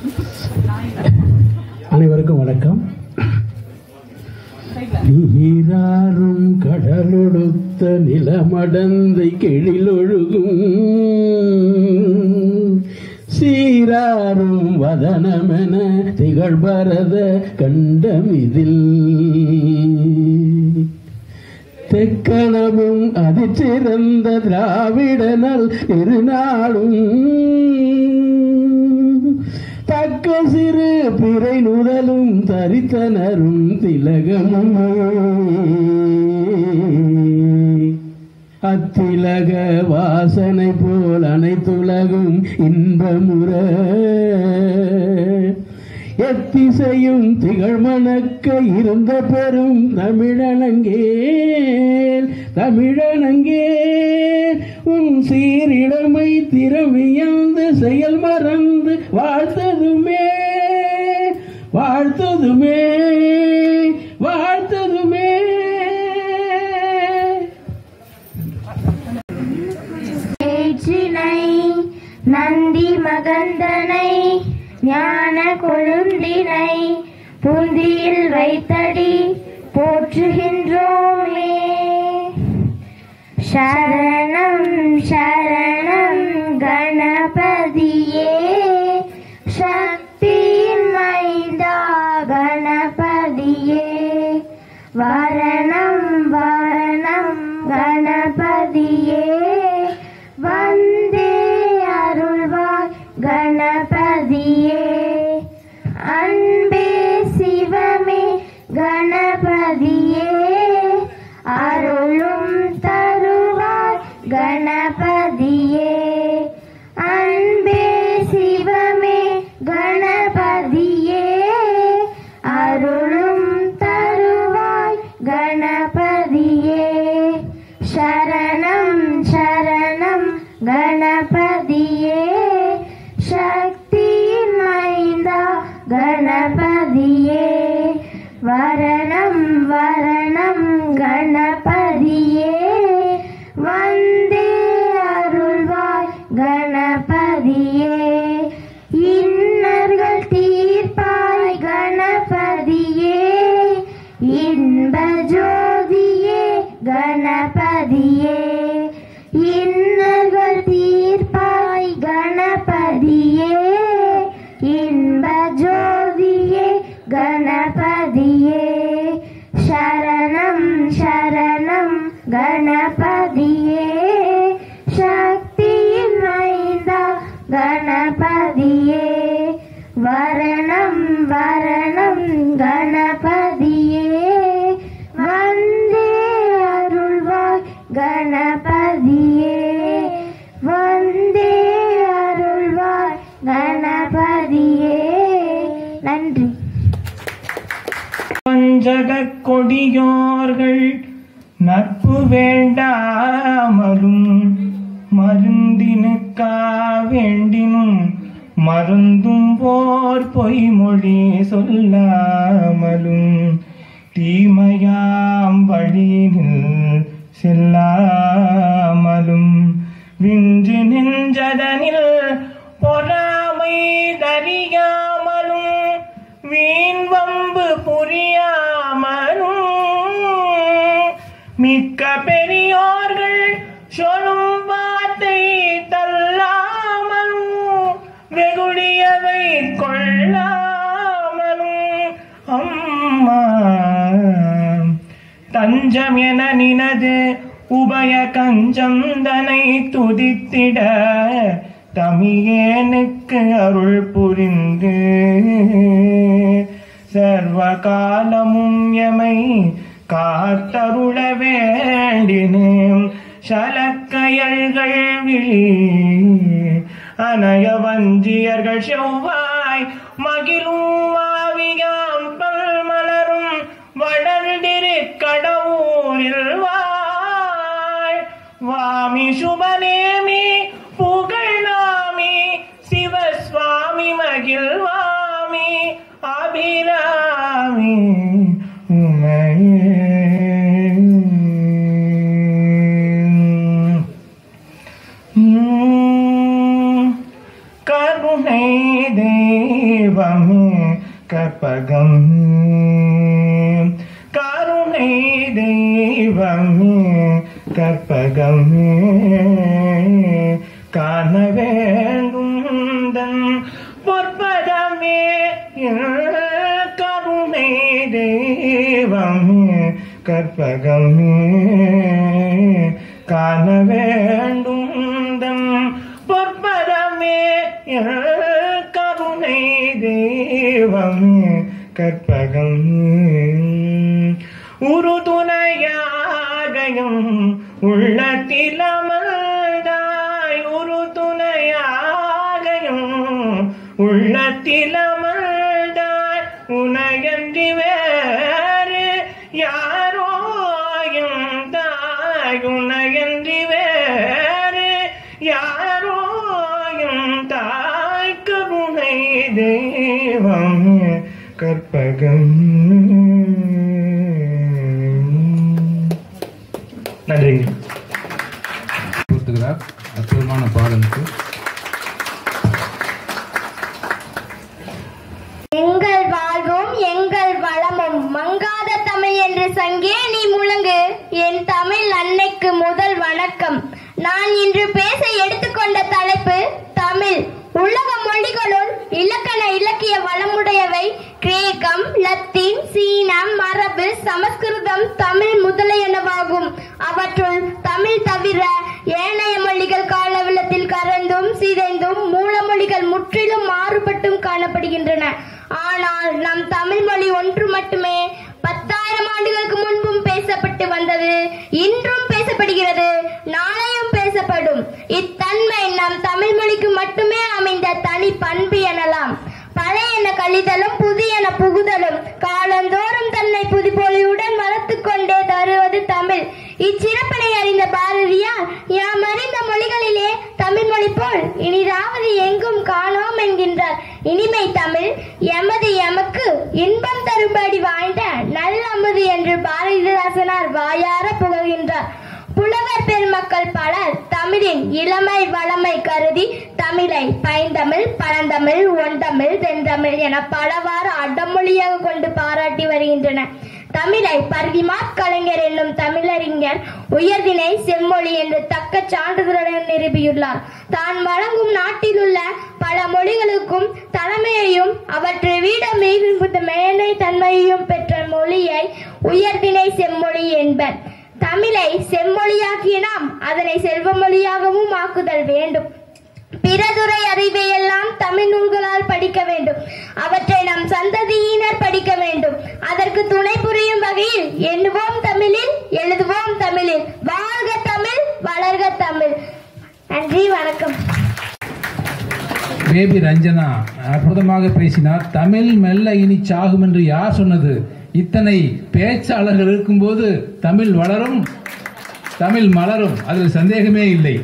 அனைவருக்கும் வணக்கம் நீராறும் கடலொடுத்த நிலமடந்தை கெழிலொழுகும் சீராறும் வதனமென திகழ்பரத கண்டமிதில் தெக்கணமும் அதிச்சிறந்த திராவிடனல் இருநாளும் தக்க சிறு பிறை நுதலும் தரித்தனரும் திலகமும் அத்திலக வாசனை போல் அனைத்துலகும் இன்பமுற எத்திசையும் திகழ்மணக்க இருந்த பெரும் தமிழனங்கேல் தமிழனங்கேல் உன் சீரிழமை திறவியந்து செயல் மறந்து வாழ்த்ததுமே வாழ்த்ததுமே வாழ்த்ததுமே ஏற்றினை நந்தி மகந்தனை ஞான கொழுந்தினை புந்தியில் வைத்தடி போற்றுகின்றோமே சரணம் சரணம் கணபதியே சக்தியின் மைந்தா கணபதியே வரணம் வரணம் கணபதியே வந்தே அருள்வாய் கணபதியே அன்பே சிவமே கணபதியே அருளும் தருவாய் கணபதியே அன்பே சிவமே கணபதியே அருளும் தருவாய் கணபதியே சரணம் சரணம் கணபதியே சக்தியின் மைந்தா கணபதியே வரணம் வரணம் கணபதியே வந்தே அருள்வாய் கணபதியே இன்னர்கள் தீர்ப்பாய் கணபதியே இன்ப ஜோதியே கணபதியே இன்னர்கள் தீர்ப்பாய் கணபதியே இன்ப ஜோதியே கணபதியே சரணம் சரணம் கணபதியே சக்தியின் மைந்தா கணபதியே வரணம் வரணம் கணபதியே வந்தே அருள்வாய் கணபதியே வந்தே அருள்வாய் கணபதியே நன்றி பஞ்சகக் கொடியோர்கள் நட்பு வேண்டாமலும் மருந்தினுக்கா வேண்டினும் மருந்தும் போர் பொய்மொழி சொல்லாமலும் தீமையாம் வழியினில் செல்லாமலும் விஞ்சு நெஞ்சதனில் பொறாமை தறியாமலும் வீண் வம்பு புரியாமலும் மிக்க பெரியோர்கள் சொல்லும் வார்த்தை தள்ளாமலும் வெகுளியவை கொள்ளாமலும் அம்மா தஞ்சம் என நினது உபய கஞ்சந்தனை துதித்திட தமியேனுக்கு அருள் புரிந்து சர்வ காலமும் எமை காத்தருள வேண்டினேன் சலக்கையல்கள் விழி அனய வஞ்சியர்கள் செவ்வாய் மகிழும் ஆவியாம் பல்மலரும் வளர்ந்திரு கடவுரில் வாய் வாமி சுபநேமி புகழ்நாமி சிவஸ்வாமி மகிழ்வாமி அபிராமி உமையே உம் கருணை தேவ தெய்வமே கற்பகமே கருணை தெய்வமே கற்பகமே காண வேண்டும் தன் பொற்பதமே கருணை தெய்வமே கற்பகமே காண வேண்டும் தன் பொற்பதமே கருணை தெய்வமே கற்பகமே உறுதுணையாகையும் உள்ளத்திலமர்ந்தாய் உறுதுணையாகையும் உள்ளத்திலமர்ந்தாய் உனையன்றி வேறு யாரோயும் தாய் உனையன்றி வேறு யாரோயும் தாய் கருணை தெய்வம் கற்பகம் நன்றிங்க பொறுத்துகிறார் அற்புதமான பாடலுக்கு எங்கள் வாழ்வும் எங்கள் வளமும் மங்காத தமிழ் என்று சங்கே நீ முழங்கு என் தமிழ் அன்னைக்கு முதல் வணக்கம் நான் இன்று பேச எடுத்துக்கொண்ட தலைப்பு தமிழ் உலக மொழிகளுள் இலக்கண இலக்கிய வளமுடையவை கிரேக்கம் லத்தீன் சீனம் மரபு சமஸ்கிருதம் தமிழ் முதலியனவாகும் அவற்றுள் தமிழ் தவிர ஏனைய மொழிகள் காலவெள்ளத்தில் கரந்தும் சிதைந்தும் மூலமொழிகள் முற்றிலும் மாறுபட்டும் காணப்படுகின்றன ஆனால் நம் தமிழ் மொழி ஒன்று மட்டுமே பத்தாயிரம் ஆண்டுகளுக்கு முன்பும் பேசப்பட்டு வந்தது இன்றும் பேசப்படுகிறது நாளையும் பேசப்படும் இத்தன்மை நம் தமிழ் மொழிக்கு மட்டுமே அமைந்த தனி பண்பு எனலாம் பழையன கழிதலும் புதியன புகுதலும் காலந்தோறும் தன்னை புதுப்பொலியுடன் வளர்த்துக் கொண்டே தருவது தமிழ் இச்சிறப்பினை அறிந்த பாரதியார் யாம் அறிந்த மொழிகளிலே தமிழ் மொழி போல் இனிதாவது எங்கும் காணோம் என்கின்றார் இனிமை தமிழ் எமது எமக்கு இன்பம் தரும்படி வாய்ந்த நல்லமுது என்று பாரதிதாசனார் வாயார புகழ்கின்றார் புலவர் பெருமக்கள் பலர் தமிழின் இளமை வளமை கருதி தமிழை பைந்தமிழ் பழந்தமிழ் ஒண்டமிழ் தென்தமிழ் என பலவாறு அடமொழியாக கொண்டு பாராட்டி வருகின்றனர் தமிழை பரிதிமாற் கலைஞர் என்னும் தமிழறிஞர் உயர்தினை செம்மொழி என்று தக்க சான்றிதழுடன் நிரூபியுள்ளார் தான் வழங்கும் நாட்டிலுள்ள பல மொழிகளுக்கும் தலைமையையும் அவற்றை விட மிகுந்த மேலை தன்மையையும் பெற்ற மொழியை உயர்தினை செம்மொழி என்பர் தமிழை செம்மொழியாக்கிய நாம் அதனை செல்வமொழியாகவும் ஆக்குதல் வேண்டும் பிறதுரை அறிவை எல்லாம் தமிழ் நூல்களால் படிக்க வேண்டும் அவற்றை நம் சந்ததியினர் படிக்க வேண்டும் அதற்கு துணை புரியும் வகையில் எண்ணுவோம் தமிழில் எழுதுவோம் தமிழில் வாழ்க தமிழ் வளர்க தமிழ் நன்றி வணக்கம் பேபி ரஞ்சனா அற்புதமாக பேசினார் தமிழ் மெல்ல இனி சாகும் என்று யார் சொன்னது இத்தனை பேச்சாளர்கள் இருக்கும்போது தமிழ் வளரும் தமிழ் மலரும் அதில் சந்தேகமே இல்லை